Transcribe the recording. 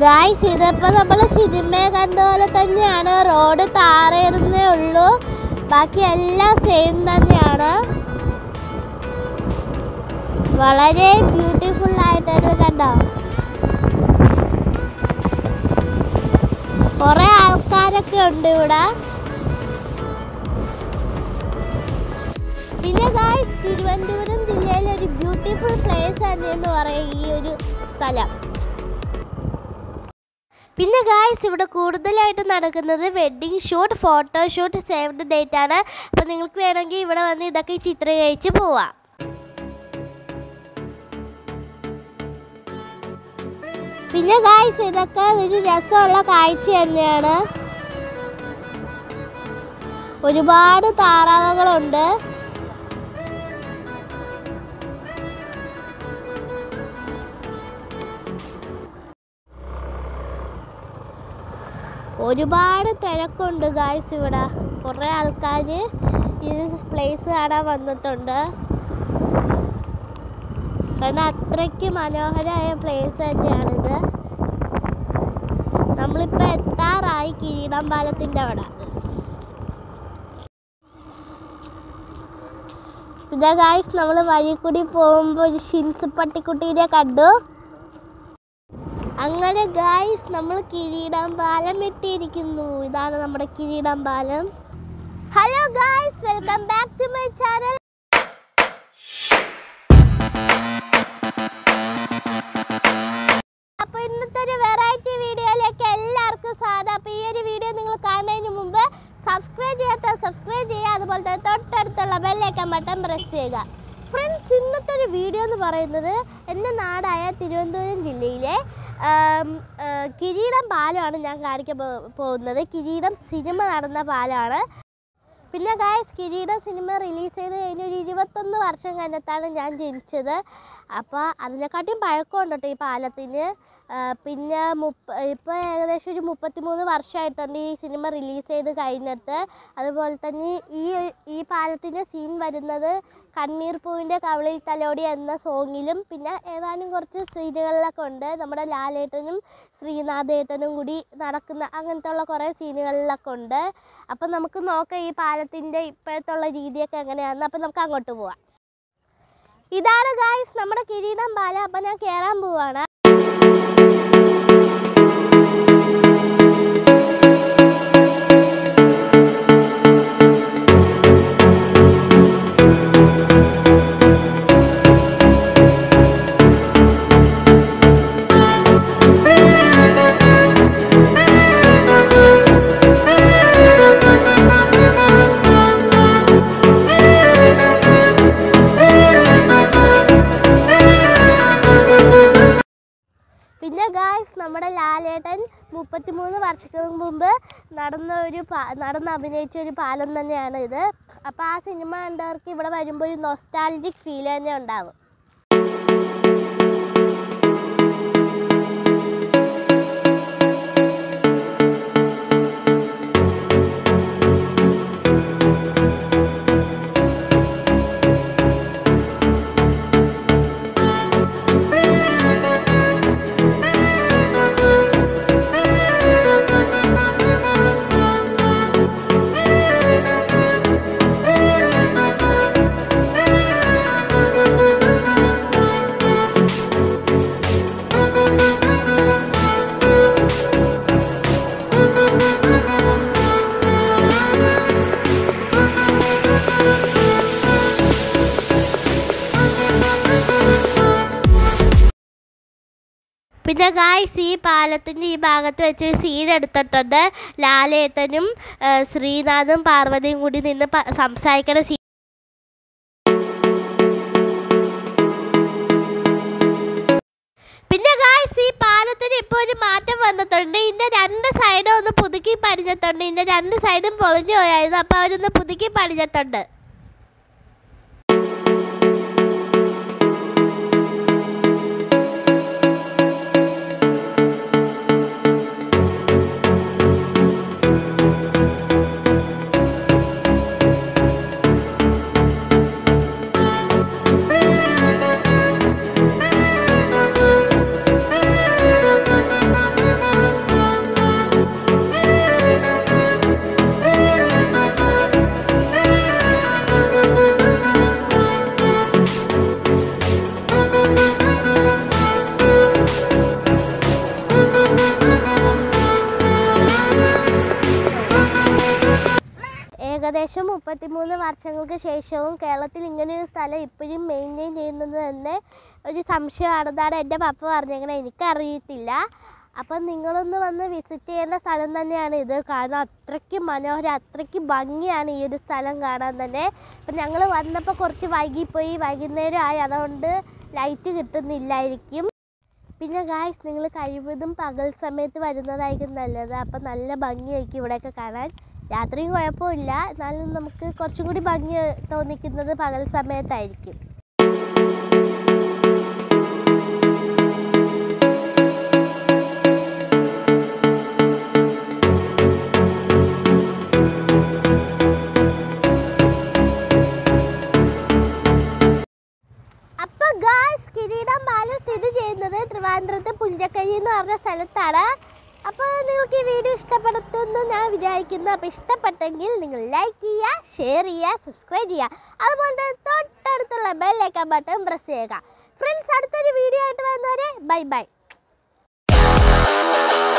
guys ഇതിപ്പോൾ നമ്മൾ സിനിമയെ കണ്ട പോലെ തന്നെയാണ് റോഡ് താറേറുന്നേ ഉള്ളൂ ബാക്കി എല്ലാം സെയിം തന്നെയാണ് വളരെ ബ്യൂട്ടിഫുൾ ആയിട്ടാണ് കണ്ടോ കുറെ ആൾക്കാരൊക്കെ ഉണ്ട് ഇവിടെ പിന്നെ ഗായ്സ് തിരുവനന്തപുരം ജില്ലയിലെ ഒരു ബ്യൂട്ടിഫുൾ പ്ലേസ് തന്നെയെന്ന് പറയും ഈ ഒരു സ്ഥലം പിന്നെ ഗായ്സ് ഇവിടെ കൂടുതലായിട്ട് നടക്കുന്നത് wedding shoot photoshoot save the date ആണ് അപ്പോൾ നിങ്ങൾക്ക് വേണമെങ്കിൽ ഇവിടെ വന്ന് ഇതൊക്കെ ചിത്രീകരിച്ച് പോവാം പിന്നെ ഗായ്സ് ഇതൊക്കെ ഒരു രസമുള്ള കാഴ്ച തന്നെയാണ് ഒരുപാട് താറാവുകളുണ്ട് ഒരുപാട് തിരക്കുണ്ട് ഗായ്സ് ഇവിടെ കുറേ ആൾക്കാർ ഈ പ്ലേസ് കാണാൻ വന്നിട്ടുണ്ട് കാരണം അത്രയ്ക്ക് മനോഹരമായ പ്ലേസ് തന്നെയാണിത് നമ്മളിപ്പോൾ എത്താറായി കിരീടം പാലത്തിൻ്റെ അവിടെ ഇതാ ഗായ്സ് നമ്മൾ വഴി കൂടി പോകുമ്പോൾ ഒരു ഷിൻസ് പട്ടിക്കുട്ടീനെ കണ്ടു അങ്ങനെ ഗായ്സ് നമ്മൾ കിരീടം പാലം എത്തിയിരിക്കുന്നു ഇതാണ് നമ്മുടെ Kireedam Palam hello guys welcome back to my channel അപ്പോൾ ഇന്നത്തെ ഒരു വെറൈറ്റി വീഡിയോയിലേക്ക് എല്ലാവർക്കും സ്വാഗതം അപ്പോൾ ഈ ഒരു വീഡിയോ നിങ്ങൾ കാണുന്നതിന് മുമ്പ് സബ്സ്ക്രൈബ് ചെയ്യാത്ത സബ്സ്ക്രൈബ് ചെയ്യുക അതുപോലെ തന്നെ തൊട്ടടുത്തുള്ള ബെല്ലൈക്കൻ ബട്ടൺ പ്രസ് ചെയ്യുക ഫ്രണ്ട്സ് ഇന്നത്തെ ഒരു വീഡിയോ എന്ന് പറയുന്നത് എൻ്റെ നാടായ തിരുവനന്തപുരം ജില്ലയിലെ ആം, ആ, കിരീടം പാലമാണ് ഞാൻ കാണിക്കാൻ പോ- പോകുന്നത് കിരീടം സിനിമ നടന്ന പാലമാണ് പിന്നെ ഗായസ് കിരീടം സിനിമ റിലീസ് ചെയ്ത് കഴിഞ്ഞ് ഒരു ഇരുപത്തൊന്ന് വർഷം കഴിഞ്ഞിട്ടാണ് ഞാൻ ജനിച്ചത് അപ്പോൾ അതിനെക്കാട്ടിയും പഴക്കമുണ്ട് കേട്ടോ ഈ പാലത്തിന് ആ, പിന്നെ മുപ്പ ഇപ്പോൾ ഏകദേശം ഒരു മുപ്പത്തിമൂന്ന് വർഷമായിട്ടുണ്ട് ഈ സിനിമ റിലീസ് ചെയ്ത് കഴിഞ്ഞിട്ട് അതുപോലെ തന്നെ ഈ ഈ പാലത്തിൻ്റെ സീൻ വരുന്നത് കണ്ണീർ പൂവിൻ്റെ കവളിൽ തലോടി എന്ന സോങ്ങിലും പിന്നെ ഏതാനും കുറച്ച് സീനുകളിലൊക്കെ ഉണ്ട് നമ്മുടെ ലാലേട്ടനും ശ്രീനാഥേട്ടനും കൂടി നടക്കുന്ന അങ്ങനത്തെ ഉള്ള കുറേ സീനുകളിലൊക്കെ ഉണ്ട് അപ്പം നമുക്ക് നോക്കാം ഈ പാലത്തിൻ്റെ ഇപ്പോഴത്തുള്ള രീതിയൊക്കെ എങ്ങനെയാണെന്ന് അപ്പം നമുക്ക് അങ്ങോട്ട് പോവാം ഇതാണ് ഗായ്സ് നമ്മുടെ കിരീടം പാലം അപ്പം ഞാൻ കയറാൻ പോവാണ് പിന്നെ ഗായ്സ് നമ്മുടെ ലാലേട്ടൻ മുപ്പത്തിമൂന്ന് വർഷങ്ങൾക്ക് മുമ്പ് നടന്ന ഒരു പാ നടന്ന് അഭിനയിച്ച ഒരു പാലം തന്നെയാണ് ഇത് അപ്പോൾ ആ സിനിമ കണ്ടവർക്ക് ഇവിടെ വരുമ്പോൾ ഒരു നൊസ്റ്റാലജിക് ഫീൽ തന്നെ ഉണ്ടാവും പിന്നെ ഗായ്സ് ഈ പാലത്തിൻ്റെ ഈ ഭാഗത്ത് വെച്ച് ഒരു സീൻ എടുത്തിട്ടുണ്ട് ലാലേട്ടനും ആ, ശ്രീനാഥും പാർവതിയും കൂടി നിന്ന് പ- സംസാരിക്കണ സീൻ പിന്നെ ഗായ്സ് ഈ പാലത്തിന് ഇപ്പോൾ ഒരു മാറ്റം വന്നിട്ടുണ്ട് ഇതിൻ്റെ രണ്ട് സൈഡും ഒന്ന് പുതുക്കി പണിഞ്ഞിട്ടുണ്ട് ഇതിൻ്റെ രണ്ട് സൈഡും പൊളിഞ്ഞു പോയായിരുന്നു അപ്പോൾ അവരൊന്ന് പുതുക്കി പണിഞ്ഞിട്ടുണ്ട് ഏകദേശം മുപ്പത്തിമൂന്ന് വർഷങ്ങൾക്ക് ശേഷവും കേരളത്തിൽ ഇങ്ങനെ ഒരു സ്ഥലം ഇപ്പോഴും മെയിൻറ്റെയിൻ ചെയ്യുന്നത് തന്നെ ഒരു സംശയമാണെന്നാണ് എൻ്റെ പപ്പ പറഞ്ഞേക്കണത് എനിക്കറിയത്തില്ല അപ്പം നിങ്ങളൊന്ന് വന്ന് വിസിറ്റ് ചെയ്യേണ്ട സ്ഥലം തന്നെയാണ് ഇത് കാരണം അത്രയ്ക്ക് മനോഹരം അത്രയ്ക്ക് ഭംഗിയാണ് ഈ ഒരു സ്ഥലം കാണാൻ തന്നെ അപ്പം ഞങ്ങൾ വന്നപ്പോൾ കുറച്ച് വൈകിപ്പോയി വൈകുന്നേരം ആയി അതുകൊണ്ട് ലൈറ്റ് കിട്ടുന്നില്ലായിരിക്കും പിന്നെ ഗായ്സ് നിങ്ങൾ കഴിവതും പകൽ സമയത്ത് വരുന്നതായിരിക്കും നല്ലത് അപ്പം നല്ല ഭംഗിയായിരിക്കും ഇവിടെയൊക്കെ കാണാൻ രാത്രിയും കുഴപ്പമില്ല എന്നാലും നമുക്ക് കുറച്ചും കൂടി ഭംഗി തോന്നിക്കുന്നത് പകൽ സമയത്തായിരിക്കും അപ്പൊ ഗായ്സ് കിരീടം പാലം സ്ഥിതി ചെയ്യുന്നത് ട്രിവാൻഡ്രത്ത് പുഞ്ചക്കഴി എന്ന് പറഞ്ഞ സ്ഥലത്താണ് അപ്പോൾ നിങ്ങൾക്ക് ഈ വീഡിയോ ഇഷ്ടപ്പെടുത്തുമെന്ന് ഞാൻ വിചാരിക്കുന്നു അപ്പോൾ ഇഷ്ടപ്പെട്ടെങ്കിൽ നിങ്ങൾ ലൈക്ക് ചെയ്യുക ഷെയർ ചെയ്യുക സബ്സ്ക്രൈബ് ചെയ്യുക അതുപോലെ തന്നെ തൊട്ടടുത്തുള്ള ബെല്ലൈക്കൺ ബട്ടൺ പ്രസ് ചെയ്യുക ഫ്രണ്ട്സ് അടുത്തൊരു വീഡിയോ ആയിട്ട് വരുന്നവരെ ബൈ ബൈ